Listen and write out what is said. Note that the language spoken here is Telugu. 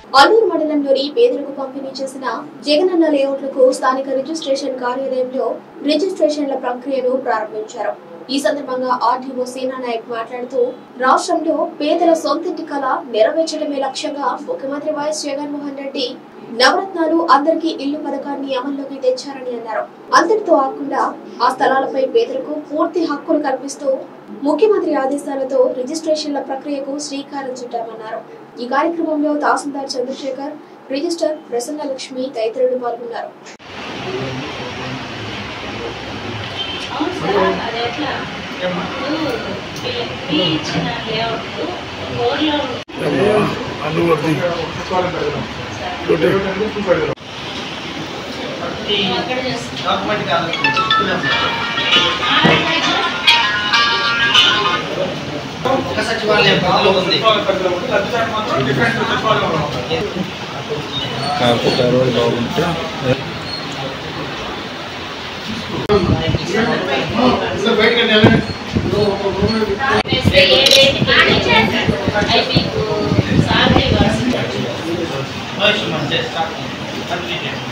అల్లూరు మండలంలోని పేదలకు పంపిణీ చేసిన జగనన్న లేఅవుట్లకు స్థానిక రిజిస్ట్రేషన్ కార్యాలయంలో రిజిస్ట్రేషన్ల ప్రక్రియను ప్రారంభించారు ఈ సందర్భంగా ఆర్టీఓ సీనా నాయక్ మాట్లాడుతూ రాష్ట్రంలో పేదల సొంతింటి కళ నెరవేర్చడమే లక్ష్యంగా ముఖ్యమంత్రి వైఎస్ జగన్మోహన్ రెడ్డి నవరత్నాలు అందరికీ ఇల్లు పథకాన్ని అమల్లోకి తెచ్చారని అన్నారు అంతటితో ఆకుండా ఆ స్థలాలపై పేదలకు పూర్తి హక్కులు కల్పిస్తూ ముఖ్యమంత్రి ఆదేశాలతో రిజిస్ట్రేషన్ల ప్రక్రియకు శ్రీకారం చుట్టామన్నారు ఈ కార్యక్రమంలో తహసీల్దార్ చంద్రశేఖర్ రిజిస్టర్ ప్రసన్నలక్ష్మి తదితరులు పాల్గొన్నారు అవును సార్ అది ఎట్లా ఇప్పుడు మీ ఇచ్చిన లేఅవుట్ ఊర్లో అనువర్తి మేము అక్కడ చేస్తాం ఒక సచివాలయం పరిధిలో ఉంది కాకపోతే ఆ రోజు బాగుంటే వేస్తే ఏ రేటుకి అవి మీకు సాలరీ ఇవ్వాల్సింది మహేష్ మంచి స్టార్ట్ కంప్లీట్